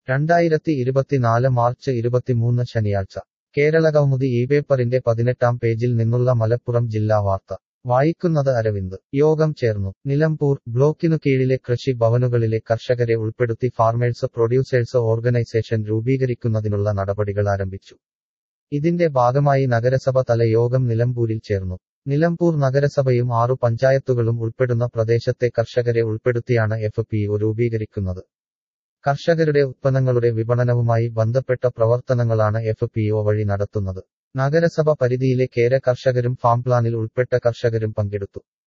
രണ്ടായിരത്തി ഇരുപത്തിനാല് മാർച്ച് ഇരുപത്തിമൂന്ന് ശനിയാഴ്ച കേരളകൗമുദി ഈ പേപ്പറിന്റെ പതിനെട്ടാം പേജിൽ നിന്നുള്ള മലപ്പുറം ജില്ലാ വാർത്ത വായിക്കുന്നത് അരവിന്ദ് യോഗം ചേർന്നു നിലമ്പൂർ ബ്ലോക്കിനു കീഴിലെ കൃഷി ഭവനുകളിലെ കർഷകരെ ഉൾപ്പെടുത്തി ഫാർമേഴ്സ് പ്രൊഡ്യൂസേഴ്സ് ഓർഗനൈസേഷൻ രൂപീകരിക്കുന്നതിനുള്ള നടപടികൾ ആരംഭിച്ചു ഇതിന്റെ ഭാഗമായി നഗരസഭ തല യോഗം നിലമ്പൂരിൽ ചേർന്നു നിലമ്പൂർ നഗരസഭയും ആറു പഞ്ചായത്തുകളും ഉൾപ്പെടുന്ന പ്രദേശത്തെ കർഷകരെ ഉൾപ്പെടുത്തിയാണ് എഫ് പി ഒ രൂപീകരിക്കുന്നത് കർഷകരുടെ ഉത്പന്നങ്ങളുടെ വിപണനവുമായി ബന്ധപ്പെട്ട പ്രവർത്തനങ്ങളാണ് എഫ് പി ഒ വഴി നടത്തുന്നത് നഗരസഭ പരിധിയിലെ കേര കർഷകരും ഫാം പ്ലാനിൽ ഉൾപ്പെട്ട കർഷകരും പങ്കെടുത്തു